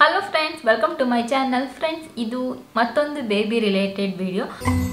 hello friends welcome to my channel friends ಇದು ಮತ್ತೊಂದು baby related video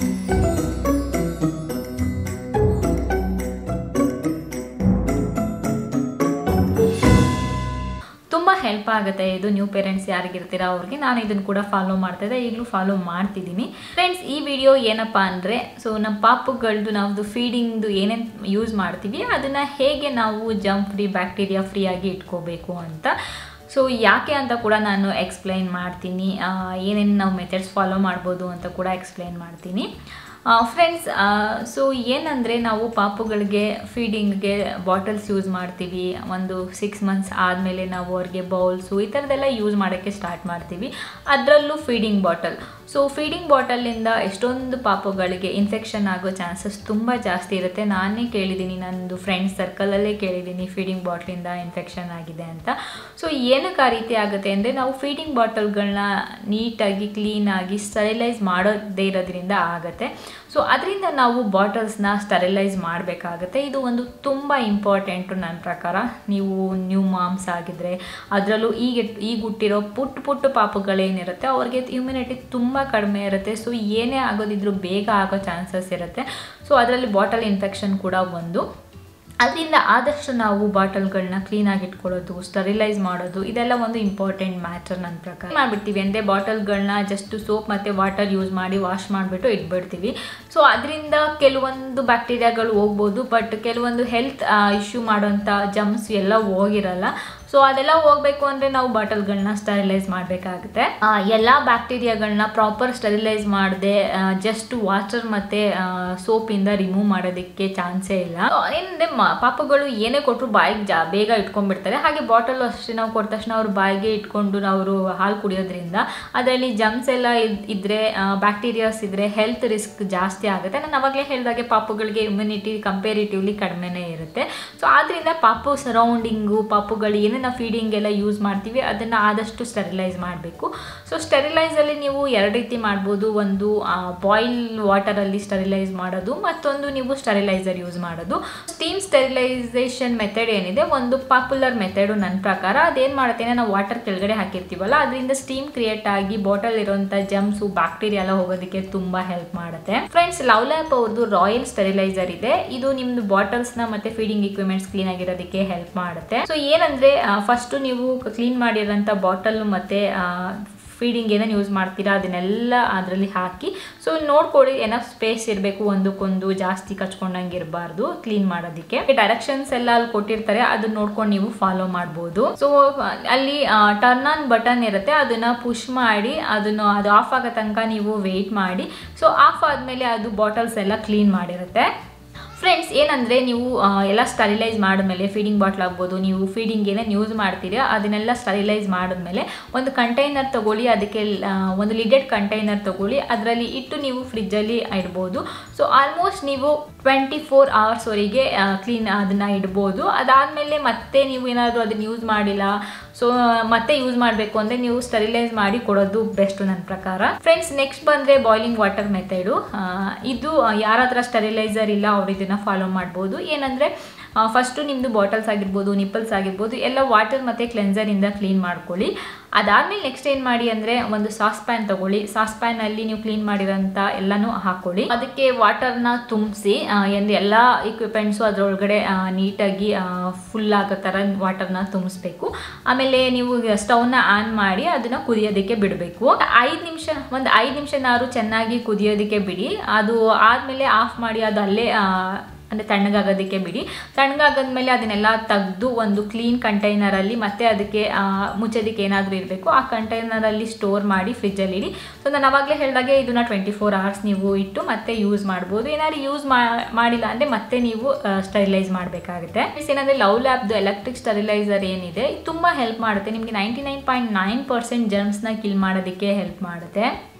ತುಂಬ help ಆಗುತ್ತೆ ಇದು ನ್ಯೂ ಪೇರೆಂಟ್ಸ್ ಯಾರಿಗಿರ್ತೀರ ಅವ್ರಿಗೆ ನಾನು ಇದನ್ನು ಕೂಡ ಫಾಲೋ ಮಾಡ್ತಾ ಇದ್ದೆ ಈಗಲೂ ಫಾಲೋ ಮಾಡ್ತಿದ್ದೀನಿ ಫ್ರೆಂಡ್ಸ್ ಈ ವಿಡಿಯೋ ಏನಪ್ಪ ಅಂದರೆ ಸೊ ನಮ್ಮ ಪಾಪುಗಳದ್ದು ನಾವು ಫೀಡಿಂಗ್ದು ಏನೇನು ಯೂಸ್ ಮಾಡ್ತೀವಿ ಅದನ್ನು ಹೇಗೆ ನಾವು ಜಂಪ್ ಫ್ರೀ ಬ್ಯಾಕ್ಟೀರಿಯಾ ಫ್ರೀ ಆಗಿ ಇಟ್ಕೋಬೇಕು ಅಂತ ಸೊ ಯಾಕೆ ಅಂತ ಕೂಡ ನಾನು ಎಕ್ಸ್ಪ್ಲೈನ್ ಮಾಡ್ತೀನಿ ಏನೇನು ನಾವು ಮೆಥಡ್ಸ್ ಫಾಲೋ ಮಾಡ್ಬೋದು ಅಂತ ಕೂಡ ಎಕ್ಸ್ಪ್ಲೈನ್ ಮಾಡ್ತೀನಿ ಫ್ರೆಂಡ್ಸ್ ಸೊ ಏನಂದರೆ ನಾವು ಪಾಪುಗಳಿಗೆ ಫೀಡಿಂಗ್ಗೆ ಬಾಟಲ್ಸ್ ಯೂಸ್ ಮಾಡ್ತೀವಿ ಒಂದು ಸಿಕ್ಸ್ ಮಂತ್ಸ್ ಆದಮೇಲೆ ನಾವು ಅವ್ರಿಗೆ ಬೌಲ್ಸು ಈ ಥರದ್ದೆಲ್ಲ ಯೂಸ್ ಮಾಡೋಕ್ಕೆ ಸ್ಟಾರ್ಟ್ ಮಾಡ್ತೀವಿ ಅದರಲ್ಲೂ ಫೀಡಿಂಗ್ ಬಾಟಲ್ ಸೊ ಫೀಡಿಂಗ್ ಬಾಟಲಿಂದ ಎಷ್ಟೊಂದು ಪಾಪುಗಳಿಗೆ ಇನ್ಫೆಕ್ಷನ್ ಆಗೋ ಚಾನ್ಸಸ್ ತುಂಬ ಜಾಸ್ತಿ ಇರುತ್ತೆ ನಾನೇ ಕೇಳಿದ್ದೀನಿ ನನ್ನದು ಫ್ರೆಂಡ್ಸ್ ಸರ್ಕಲಲ್ಲೇ ಕೇಳಿದ್ದೀನಿ ಫೀಡಿಂಗ್ ಬಾಟ್ಲಿಂದ ಇನ್ಫೆಕ್ಷನ್ ಆಗಿದೆ ಅಂತ ಸೊ ಏನಕ್ಕೆ ಆ ರೀತಿ ಆಗುತ್ತೆ ಅಂದರೆ ನಾವು ಫೀಡಿಂಗ್ ಬಾಟಲ್ಗಳನ್ನ ನೀಟಾಗಿ ಕ್ಲೀನಾಗಿ ಸ್ಟರಿಲೈಸ್ ಮಾಡೋದೇ ಇರೋದ್ರಿಂದ ಆಗುತ್ತೆ ಸೊ ಅದರಿಂದ ನಾವು ಬಾಟಲ್ಸ್ನ ಸ್ಟರಿಲೈಸ್ ಮಾಡಬೇಕಾಗುತ್ತೆ ಇದು ಒಂದು ತುಂಬ ಇಂಪಾರ್ಟೆಂಟು ನನ್ನ ಪ್ರಕಾರ ನೀವು ನ್ಯೂ ಮಾಮ್ಸ್ ಆಗಿದ್ರೆ ಅದರಲ್ಲೂ ಈಗ ಈಗ ಹುಟ್ಟಿರೋ ಪುಟ್ಟ ಪುಟ್ಟ ಪಾಪುಗಳೇನಿರುತ್ತೆ ಅವ್ರಿಗೆ ಇಮ್ಯುನಿಟಿ ತುಂಬ ಕಡಿಮೆ ಇರುತ್ತೆ ಸೊ ಏನೇ ಆಗೋದಿದ್ರು ಬೇಗ ಆಗೋ ಚಾನ್ಸಸ್ ಇರುತ್ತೆ ಸೊ ಅದರಲ್ಲಿ ಬಾಟಲ್ ಇನ್ಫೆಕ್ಷನ್ ಕೂಡ ಒಂದು ಅದರಿಂದ ಆದಷ್ಟು ನಾವು ಬಾಟಲ್ಗಳನ್ನ ಕ್ಲೀನಾಗಿ ಇಟ್ಕೊಳ್ಳೋದು ಸ್ಟರಿಲೈಸ್ ಮಾಡೋದು ಇದೆಲ್ಲ ಒಂದು ಇಂಪಾರ್ಟೆಂಟ್ ಮ್ಯಾಟರ್ ನನ್ನ ಪ್ರಕಾರ ಮಾಡಿಬಿಡ್ತೀವಿ ಅಂದರೆ ಬಾಟಲ್ಗಳನ್ನ ಜಸ್ಟ್ ಸೋಪ್ ಮತ್ತು ವಾಟರ್ ಯೂಸ್ ಮಾಡಿ ವಾಶ್ ಮಾಡಿಬಿಟ್ಟು ಇಟ್ಬಿಡ್ತೀವಿ ಸೊ ಅದರಿಂದ ಕೆಲವೊಂದು ಬ್ಯಾಕ್ಟೀರಿಯಾಗಳು ಹೋಗ್ಬೋದು ಬಟ್ ಕೆಲವೊಂದು ಹೆಲ್ತ್ ಇಶ್ಯೂ ಮಾಡೋಂಥ ಜಮ್ಸ್ ಎಲ್ಲ ಹೋಗಿರಲ್ಲ ಸೊ ಅದೆಲ್ಲ ಹೋಗಬೇಕು ಅಂದರೆ ನಾವು ಬಾಟಲ್ಗಳನ್ನ ಸ್ಟರಿಲೈಸ್ ಮಾಡಬೇಕಾಗುತ್ತೆ ಎಲ್ಲ ಬ್ಯಾಕ್ಟೀರಿಯಾಗಳನ್ನ ಪ್ರಾಪರ್ ಸ್ಟರಿಲೈಸ್ ಮಾಡದೆ ಜಸ್ಟ್ ವಾಟರ್ ಮತ್ತು ಸೋಪಿಂದ ರಿಮೂವ್ ಮಾಡೋದಕ್ಕೆ ಚಾನ್ಸೇ ಇಲ್ಲ ಏನಂದರೆ ಪಾಪಗಳು ಏನೇ ಕೊಟ್ಟರು ಬಾಯಿಗೆ ಜಾ ಬೇಗ ಇಟ್ಕೊಂಡ್ಬಿಡ್ತಾರೆ ಹಾಗೆ ಬಾಟಲ್ ಅಷ್ಟೇ ನಾವು ಕೊಟ್ಟ ತಕ್ಷಣ ಅವ್ರು ಬಾಯಿಗೆ ಇಟ್ಕೊಂಡು ಅವರು ಹಾಲು ಕುಡಿಯೋದ್ರಿಂದ ಅದರಲ್ಲಿ ಜಮ್ಸ್ ಎಲ್ಲ ಇದ್ದರೆ ಬ್ಯಾಕ್ಟೀರಿಯಾಸ್ ಇದ್ದರೆ ಹೆಲ್ತ್ ರಿಸ್ಕ್ ಜಾಸ್ತಿ ಆಗುತ್ತೆ ನಾನು ಅವಾಗಲೇ ಹೇಳಿದಾಗೆ ಪಾಪುಗಳಿಗೆ ಇಮ್ಯುನಿಟಿ ಕಂಪೇರಿಟಿವ್ಲಿ ಕಡಿಮೆನೇ ಇರುತ್ತೆ ಸೊ ಆದ್ದರಿಂದ ಪಾಪು ಸರೌಂಡಿಂಗು ಪಾಪುಗಳು ಏನೇ ನಾವು ಫೀಡಿಂಗ್ ಎಲ್ಲ ಯೂಸ್ ಮಾಡ್ತೀವಿ ಅದನ್ನು ಆದಷ್ಟು ಸ್ಟೆರಿಲೈಸ್ ಮಾಡಬೇಕು ಸೊ ಸ್ಟೆರಿಲೈಸಲ್ಲಿ ನೀವು ಎರಡು ರೀತಿ ಮಾಡ್ಬೋದು ಒಂದು ಬಾಯ್ಲ್ ವಾಟರಲ್ಲಿ ಸ್ಟೆರಿಲೈಸ್ ಮಾಡೋದು ಮತ್ತೊಂದು ನೀವು ಸ್ಟೆರಿಲೈಸರ್ ಯೂಸ್ ಮಾಡೋದು ಸ್ಟೀಮ್ ಸ್ಟೆರಿಲೈಸೇಷನ್ ಮೆಥಡ್ ಏನಿದೆ ಒಂದು ಪಾಪ್ಯುಲರ್ ಮೆಥಡು ನನ್ನ ಪ್ರಕಾರ ಅದೇನು ಮಾಡುತ್ತೇನೆ ನಾವು ವಾಟರ್ ಕೆಳಗಡೆ ಹಾಕಿರ್ತೀವಲ್ಲ ಅದರಿಂದ ಸ್ಟೀಮ್ ಕ್ರಿಯೇಟ್ ಆಗಿ ಬಾಟಲ್ ಇರೋಂಥ ಜಮ್ಸು ಬ್ಯಾಕ್ಟೀರಿಯಾ ಎಲ್ಲ ಹೋಗೋದಕ್ಕೆ ತುಂಬ ಹೆಲ್ಪ್ ಮಾಡುತ್ತೆ ಫ್ರೆಂಡ್ಸ್ ಲವ್ ಲ್ಯಾಪ್ ಅವ್ರದ್ದು ರಾಯಲ್ ಸ್ಟೆರಿಲೈಸರ್ ಇದೆ ಇದು ನಿಮ್ದು ಬಾಟಲ್ಸ್ನ ಮತ್ತೆ ಫೀಡಿಂಗ್ ಇಕ್ವಿಪ್ಮೆಂಟ್ಸ್ ಕ್ಲೀನ್ ಆಗಿರೋದಕ್ಕೆ ಹೆಲ್ಪ್ ಮಾಡುತ್ತೆ ಸೊ ಏನಂದ್ರೆ ಫಸ್ಟು ನೀವು ಕ್ಲೀನ್ ಮಾಡಿರೋಂಥ ಬಾಟಲ್ ಮತ್ತು ಫೀಡಿಂಗ್ ಏನೇನು ಯೂಸ್ ಮಾಡ್ತೀರಾ ಅದನ್ನೆಲ್ಲ ಅದರಲ್ಲಿ ಹಾಕಿ ಸೊ ನೋಡ್ಕೊಳ್ಳಿ ಏನೋ ಸ್ಪೇಸ್ ಇರಬೇಕು ಒಂದಕ್ಕೊಂದು ಜಾಸ್ತಿ ಕಚ್ಕೊಂಡಂಗೆ ಇರಬಾರ್ದು ಕ್ಲೀನ್ ಮಾಡೋದಕ್ಕೆ ಡೈರೆಕ್ಷನ್ಸ್ ಎಲ್ಲ ಅಲ್ಲಿ ಕೊಟ್ಟಿರ್ತಾರೆ ಅದನ್ನ ನೋಡ್ಕೊಂಡು ನೀವು ಫಾಲೋ ಮಾಡ್ಬೋದು ಸೊ ಅಲ್ಲಿ ಟರ್ನ್ ಆನ್ ಬಟನ್ ಇರುತ್ತೆ ಅದನ್ನ ಪುಷ್ ಮಾಡಿ ಅದನ್ನು ಅದು ಆಫ್ ಆಗೋ ತನಕ ನೀವು ವೆಯ್ಟ್ ಮಾಡಿ ಸೊ ಆಫ್ ಆದಮೇಲೆ ಅದು ಬಾಟಲ್ಸ್ ಎಲ್ಲ ಕ್ಲೀನ್ ಮಾಡಿರುತ್ತೆ ಫ್ರೆಂಡ್ಸ್ ಏನಂದರೆ ನೀವು ಎಲ್ಲ ಸ್ಟರಿಲೈಸ್ ಮಾಡಿದ್ಮೇಲೆ ಫೀಡಿಂಗ್ ಬಾಟ್ಲ್ ಆಗ್ಬೋದು ನೀವು ಫೀಡಿಂಗ್ ಏನೇನು ಯೂಸ್ ಮಾಡ್ತೀರಾ ಅದನ್ನೆಲ್ಲ ಸ್ಟರಿಲೈಸ್ ಮಾಡಿದ್ಮೇಲೆ ಒಂದು ಕಂಟೈನರ್ ತೊಗೊಳ್ಳಿ ಅದಕ್ಕೆ ಒಂದು ಲಿಡೆಡ್ ಕಂಟೈನರ್ ತೊಗೊಳ್ಳಿ ಅದರಲ್ಲಿ ಇಟ್ಟು ನೀವು ಫ್ರಿಜ್ಜಲ್ಲಿ ಇಡ್ಬೋದು ಸೊ ಆಲ್ಮೋಸ್ಟ್ ನೀವು ಟ್ವೆಂಟಿ ಫೋರ್ ಅವರ್ಸ್ವರೆಗೆ ಕ್ಲೀನ್ ಅದನ್ನು ಇಡ್ಬೋದು ಅದಾದಮೇಲೆ ಮತ್ತೆ ನೀವು ಏನಾದರೂ ಅದನ್ನು ಯೂಸ್ ಮಾಡಿಲ್ಲ ಸೊ ಮತ್ತೆ ಯೂಸ್ ಮಾಡಬೇಕು ಅಂದರೆ ನೀವು ಸ್ಟರಿಲೈಸ್ ಮಾಡಿ ಕೊಡೋದು ಬೆಸ್ಟ್ ನನ್ನ ಪ್ರಕಾರ ಫ್ರೆಂಡ್ಸ್ ನೆಕ್ಸ್ಟ್ ಬಂದರೆ ಬಾಯ್ಲಿಂಗ್ ವಾಟರ್ ಮೆಥಡು ಇದು ಯಾರ ಹತ್ರ ಸ್ಟರಿಲೈಸರ್ ಇಲ್ಲ ಅವ್ರು ಇದನ್ನು ಫಾಲೋ ಮಾಡ್ಬೋದು ಏನಂದರೆ ಫಸ್ಟು ನಿಮ್ಮದು ಬಾಟಲ್ಸ್ ಆಗಿರ್ಬೋದು ನಿಪ್ಪಲ್ಸ್ ಆಗಿರ್ಬೋದು ಎಲ್ಲ ವಾಟರ್ ಮತ್ತು ಕ್ಲೆನ್ಸರಿಂದ ಕ್ಲೀನ್ ಮಾಡ್ಕೊಳ್ಳಿ ಅದಾದಮೇಲೆ ನೆಕ್ಸ್ಟ್ ಏನು ಮಾಡಿ ಅಂದರೆ ಒಂದು ಸಾಸ್ ಪ್ಯಾನ್ ತೊಗೊಳ್ಳಿ ಸಾಸ್ ಪ್ಯಾನಲ್ಲಿ ನೀವು ಕ್ಲೀನ್ ಮಾಡಿರೋಂಥ ಎಲ್ಲನೂ ಹಾಕ್ಕೊಳ್ಳಿ ಅದಕ್ಕೆ ವಾಟರ್ನ ತುಂಬಿಸಿ ಎಂದು ಎಲ್ಲ ಇಕ್ವಿಪ್ಮೆಂಟ್ಸು ಅದರೊಳಗಡೆ ನೀಟಾಗಿ ಫುಲ್ ಆಗೋ ಥರ ವಾಟರ್ನ ತುಂಬಿಸ್ಬೇಕು ಆಮೇಲೆ ನೀವು ಸ್ಟವ್ನ ಆನ್ ಮಾಡಿ ಅದನ್ನು ಕುದಿಯೋದಕ್ಕೆ ಬಿಡಬೇಕು ಐದು ನಿಮಿಷ ಒಂದು ಐದು ನಿಮಿಷನಾದ್ರು ಚೆನ್ನಾಗಿ ಕುದಿಯೋದಕ್ಕೆ ಬಿಡಿ ಅದು ಆದಮೇಲೆ ಆಫ್ ಮಾಡಿ ಅದು ಅಲ್ಲೇ ಅಂದರೆ ತಣ್ಣಗಾಗೋದಕ್ಕೆ ಬಿಡಿ ತಣ್ಣಗಾಗದ್ಮೇಲೆ ಅದನ್ನೆಲ್ಲ ತೆಗೆದು ಒಂದು ಕ್ಲೀನ್ ಕಂಟೈನರಲ್ಲಿ ಮತ್ತೆ ಅದಕ್ಕೆ ಮುಚ್ಚೋದಕ್ಕೆ ಏನಾದರೂ ಇರಬೇಕು ಆ ಕಂಟೈನರಲ್ಲಿ ಸ್ಟೋರ್ ಮಾಡಿ ಫ್ರಿಜ್ಜಲ್ಲಿ ಇಡಿ ಸೊ ನಾನು ಅವಾಗಲೇ ಹೇಳಿದಾಗೆ ಇದನ್ನ ಟ್ವೆಂಟಿ ಫೋರ್ ಅವರ್ಸ್ ನೀವು ಇಟ್ಟು ಮತ್ತೆ ಯೂಸ್ ಮಾಡ್ಬೋದು ಏನಾದ್ರು ಯೂಸ್ ಮಾಡಿಲ್ಲ ಅಂದರೆ ಮತ್ತೆ ನೀವು ಸ್ಟರಿಲೈಸ್ ಮಾಡಬೇಕಾಗುತ್ತೆ ಏನಂದರೆ ಲವ್ ಲ್ಯಾಬ್ದು ಎಲೆಕ್ಟ್ರಿಕ್ ಸ್ಟರಿಲೈಸರ್ ಏನಿದೆ ತುಂಬ ಹೆಲ್ಪ್ ಮಾಡುತ್ತೆ ನಿಮಗೆ ninety nine point nine percent ಜರ್ಮ್ಸ್ನ ಕಿಲ್ ಮಾಡೋದಕ್ಕೆ ಹೆಲ್ಪ್ ಮಾಡುತ್ತೆ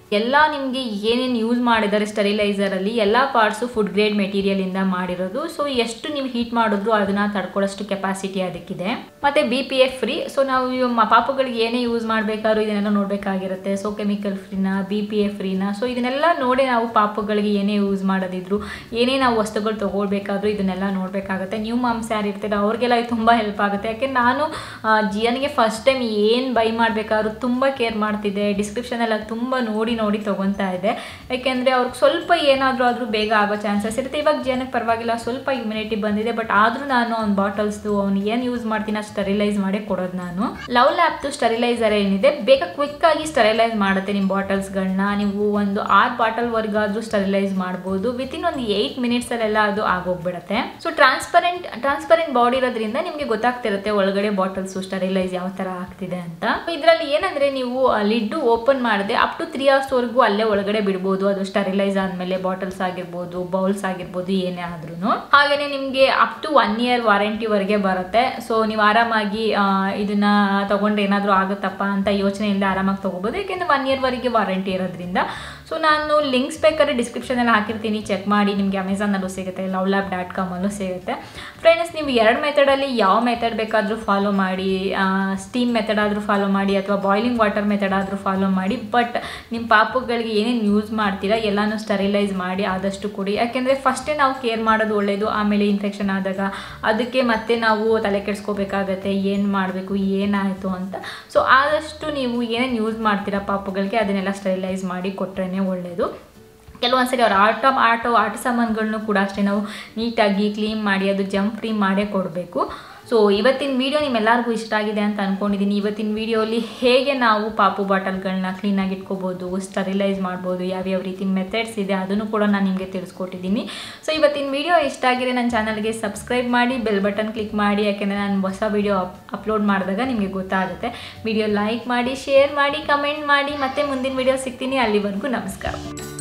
ಎಲ್ಲ ನಿಮಗೆ ಏನೇನು ಯೂಸ್ ಮಾಡಿದ್ದಾರೆ ಸ್ಟೆರಿಲೈಸರಲ್ಲಿ ಎಲ್ಲ ಪಾರ್ಟ್ಸು ಫುಡ್ ಗ್ರೇಡ್ ಮೆಟೀರಿಯಲಿಂದ ಮಾಡಿರೋದು ಸೊ ಎಷ್ಟು ನೀವು ಹೀಟ್ ಮಾಡಿದ್ರು ಅದನ್ನು ತಡ್ಕೊಳ್ಳೋಷ್ಟು ಕೆಪಾಸಿಟಿ ಅದಕ್ಕಿದೆ ಮತ್ತು B P F free so ನಾವು ಇವ್ ಮ- ಪಾಪುಗಳಿಗೆ ಏನೇ ಯೂಸ್ ಮಾಡಬೇಕಾದ್ರೂ ಇದನ್ನೆಲ್ಲ ನೋಡಬೇಕಾಗಿರುತ್ತೆ ಸೊ ಕೆಮಿಕಲ್ ಫ್ರೀನಾ ಬಿ ಪಿ ಎಫ್ ಫ್ರೀನಾ ಸೊ ಇದನ್ನೆಲ್ಲ ನೋಡಿ ನಾವು ಪಾಪುಗಳಿಗೆ ಏನೇ ಯೂಸ್ ಮಾಡೋದಿದ್ರು ಏನೇ ನಾವು ವಸ್ತುಗಳು ತೊಗೊಳ್ಬೇಕಾದ್ರೂ ಇದನ್ನೆಲ್ಲ ನೋಡಬೇಕಾಗುತ್ತೆ ನ್ಯೂ ಮಾಮ್ಸ್ ಯಾರು ಇರ್ತಾರೆ ಅವ್ರಿಗೆಲ್ಲ ಇದು ತುಂಬ ಹೆಲ್ಪ್ ಆಗುತ್ತೆ ಯಾಕೆ ನಾನು ಆ, ಜಿಯನ್ಗೆ ಫಸ್ಟ್ ಟೈಮ್ ಏನು ಬೈ ಮಾಡಬೇಕಾದ್ರೂ ತುಂಬ ಕೇರ್ ಮಾಡ್ತಿದ್ದೆ ಡಿಸ್ಕ್ರಿಪ್ಷನೆಲ್ಲ ತುಂಬ ನೋಡಿ ನೋಡಿ ತೊಗೊತಾ ಇದ್ದೆ ಯಾಕೆಂದರೆ ಅವ್ರಿಗೆ ಸ್ವಲ್ಪ ಏನಾದರೂ ಆದರೂ ಬೇಗ ಆಗೋ ಚಾನ್ಸಸ್ ಇರುತ್ತೆ ಇವಾಗ ಜಿಯನ್ಗೆ ಪರವಾಗಿಲ್ಲ ಸ್ವಲ್ಪ ಇಮ್ಯುನಿಟಿ ಬಂದಿದೆ ಬಟ್ ಆದರೂ ನಾನು ಅವ್ನ ಬಾಟಲ್ಸ್ದು ಅವ್ನು ಏನು ಯೂಸ್ ಮಾಡ್ತೀನಿ ಸ್ಟೆರಿಲೈಸ್ ಮಾಡಿ ಕೊಡೋದು ನಾನು ಲವ್ ಲ್ಯಾಪ್ದು ಸ್ಟೆರಿಲೈಸರ್ ಏನಿದೆ ಬೇಗ ಕ್ವಿಕ್ ಆಗಿ ಸ್ಟೆರಿಲೈಸ್ ಮಾಡುತ್ತೆ ನಿಮ್ಮ ಬಾಟಲ್ಸ್ಗಳನ್ನ ನೀವು ಒಂದು ಆರು ಬಾಟಲ್ವರೆಗಾದ್ರೂ ಸ್ಟೆರಿಲೈಸ್ ಮಾಡ್ಬೋದು ವಿತಿನ್ ಒಂದು ಏಯ್ಟ್ ಮಿನಿಟ್ಸಲ್ಲೆಲ್ಲ ಅದು ಆಗೋಗ್ಬಿಡುತ್ತೆ ಸೊ ಟ್ರಾನ್ಸ್ಪರೆಂಟ್ ಟ್ರಾನ್ಸ್ಪರೆಂಟ್ ಬಾಡಿ ಇರೋದ್ರಿಂದ ನಿಮಗೆ ಗೊತ್ತಾಗ್ತಿರುತ್ತೆ ಒಳಗಡೆ ಬಾಟಲ್ಸ್ ಸ್ಟೆರಿಲೈಸ್ ಯಾವ ಥರ ಆಗ್ತಿದೆ ಅಂತ ಇದರಲ್ಲಿ ಏನಂದ್ರೆ ನೀವು ಲಿಡ್ಡು ಓಪನ್ ಮಾಡದೆ ಅಪ್ ಟು ತ್ರೀ ಅವರ್ಸ್ವರೆಗೂ ಅಲ್ಲೇ ಒಳಗಡೆ ಬಿಡ್ಬೋದು ಅದು ಸ್ಟೆರಿಲೈಸ್ ಆದಮೇಲೆ ಬಾಟಲ್ಸ್ ಆಗಿರ್ಬೋದು ಬೌಲ್ಸ್ ಆಗಿರ್ಬೋದು ಏನೇ ಆದ್ರೂ ಹಾಗೆಯೇ ನಿಮಗೆ ಅಪ್ ಟು ಒನ್ ಇಯರ್ ವಾರಂಟಿವರೆಗೆ ಬರುತ್ತೆ ಸೊ ನೀವು ಆರಾಮಾಗಿ ಆ, ಇದನ್ನ ತಗೊಂಡ್ರೆ ಏನಾದರೂ ಆಗುತ್ತಪ್ಪ ಅಂತ ಯೋಚನೆ ಇಲ್ಲದೆ ಆರಾಮಾಗಿ ತಗೋಬೋದು ಯಾಕೆಂದರೆ ಒನ್ ಇಯರ್ವರೆಗೆ ವಾರಂಟಿ ಇರೋದ್ರಿಂದ ಸೊ ನಾನು ಲಿಂಕ್ಸ್ ಬೇಕಾದ್ರೆ ಡಿಸ್ಕ್ರಿಪ್ಷನಲ್ಲಿ ಹಾಕಿರ್ತೀನಿ ಚೆಕ್ ಮಾಡಿ ನಿಮಗೆ ಅಮೆಝಾನಲ್ಲೂ ಸಿಗುತ್ತೆ ಲವ್ ಲ್ಯಾಬ್ ಡಾಟ್ ಕಾಮಲ್ಲೂ ಸಿಗುತ್ತೆ ಫ್ರೆಂಡ್ಸ್ ನೀವು ಎರಡು ಮೆಥಡಲ್ಲಿ ಯಾವ ಮೆಥಡ್ ಬೇಕಾದರೂ ಫಾಲೋ ಮಾಡಿ ಸ್ಟೀಮ್ ಮೆಥಡ್ ಆದರೂ ಫಾಲೋ ಮಾಡಿ ಅಥವಾ ಬಾಯ್ಲಿಂಗ್ ವಾಟರ್ ಮೆಥಡ್ ಆದರೂ ಫಾಲೋ ಮಾಡಿ ಬಟ್ ನಿಮ್ಮ ಪಾಪುಗಳಿಗೆ ಏನೇನು ಯೂಸ್ ಮಾಡ್ತೀರಾ ಎಲ್ಲನೂ ಸ್ಟೆರಿಲೈಸ್ ಮಾಡಿ ಆದಷ್ಟು ಕೊಡಿ ಯಾಕೆಂದರೆ ಫಸ್ಟೇ ನಾವು ಕೇರ್ ಮಾಡೋದು ಒಳ್ಳೆಯದು ಆಮೇಲೆ ಇನ್ಫೆಕ್ಷನ್ ಆದಾಗ ಅದಕ್ಕೆ ಮತ್ತೆ ನಾವು ತಲೆ ಕೆಡಿಸ್ಕೋಬೇಕಾಗತ್ತೆ ಏನು ಮಾಡಬೇಕು ಏನಾಯಿತು ಅಂತ ಸೊ ಆದಷ್ಟು ನೀವು ಏನೇನು ಯೂಸ್ ಮಾಡ್ತೀರಾ ಪಾಪುಗಳಿಗೆ ಅದನ್ನೆಲ್ಲ ಸ್ಟೆರಿಲೈಸ್ ಮಾಡಿ ಕೊಟ್ರೇ ಒಳ್ಳೆಯದು ಕೆಲವೊಂದ್ಸರಿ ಅವ್ರ ಆಟ ಆಟೋ ಆಟ ಸಾಮಾನುಗಳನ್ನು ಕೂಡ ಅಷ್ಟೇ ನಾವು ನೀಟಾಗಿ ಕ್ಲೀನ್ ಮಾಡಿ ಅದು ಜಂಪ್ ಫ್ರೀ ಮಾಡೇ ಕೊಡಬೇಕು ಸೊ ಇವತ್ತಿನ ವಿಡಿಯೋ ನಿಮ್ಮೆಲ್ಲರಿಗೂ ಇಷ್ಟ ಆಗಿದೆ ಅಂತ ಅಂದ್ಕೊಂಡಿದ್ದೀನಿ ಇವತ್ತಿನ ವಿಡಿಯೋಲಿ ಹೇಗೆ ನಾವು ಪಾಪು ಬಾಟಲ್ಗಳನ್ನ ಕ್ಲೀನಾಗಿ ಇಟ್ಕೋಬೋದು ಸ್ಟರಿಲೈಸ್ ಮಾಡ್ಬೋದು ಯಾವ್ಯಾವ ರೀತಿ ಮೆಥಡ್ಸ್ ಇದೆ ಅದನ್ನು ಕೂಡ ನಾನು ನಿಮಗೆ ತಿಳಿಸ್ಕೊಟ್ಟಿದ್ದೀನಿ ಸೊ ಇವತ್ತಿನ ವಿಡಿಯೋ ಇಷ್ಟ ಆಗಿದೆ ನನ್ನ ಚಾನಲ್ಗೆ ಸಬ್ಸ್ಕ್ರೈಬ್ ಮಾಡಿ ಬೆಲ್ ಬಟನ್ ಕ್ಲಿಕ್ ಮಾಡಿ ಯಾಕೆಂದರೆ ನಾನು ಹೊಸ ವಿಡಿಯೋ ಅಪ್ಲೋಡ್ ಮಾಡಿದಾಗ ನಿಮಗೆ ಗೊತ್ತಾಗುತ್ತೆ ವಿಡಿಯೋ ಲೈಕ್ ಮಾಡಿ ಶೇರ್ ಮಾಡಿ ಕಮೆಂಟ್ ಮಾಡಿ ಮತ್ತೆ ಮುಂದಿನ ವಿಡಿಯೋ ಸಿಗ್ತೀನಿ ಅಲ್ಲಿವರೆಗೂ ನಮಸ್ಕಾರ